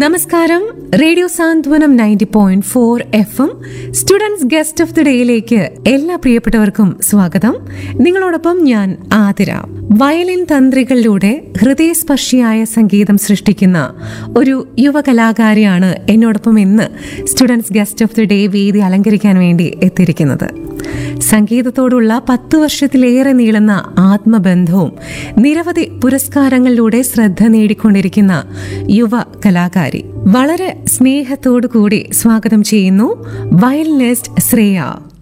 നമസ്കാരം radio Santhwanam ninety point four F M students guest of the ഡേയിലേക്ക് എല്ലാ പ്രിയപ്പെട്ടവർക്കും സ്വാഗതം നിങ്ങളോടൊപ്പം ഞാൻ ആതിര വയലിൻ തന്ത്രികളിലൂടെ ഹൃദയസ്പർശിയായ സംഗീതം സൃഷ്ടിക്കുന്ന ഒരു യുവ കലാകാരിയാണ് എന്നോടൊപ്പം ഇന്ന് students guest of the day വേദി അലങ്കരിക്കാൻ വേണ്ടി എത്തിയിരിക്കുന്നത് സംഗീതത്തോടുള്ള പത്തു വർഷത്തിലേറെ നീളുന്ന ആത്മബന്ധവും നിരവധി പുരസ്കാരങ്ങളിലൂടെ ശ്രദ്ധ നേടിക്കൊണ്ടിരിക്കുന്ന യുവ കലാകാരി വളരെ സ്നേഹത്തോടു കൂടി സ്വാഗതം ചെയ്യുന്നു വയലിനിസ്റ്റ് ശ്രേയ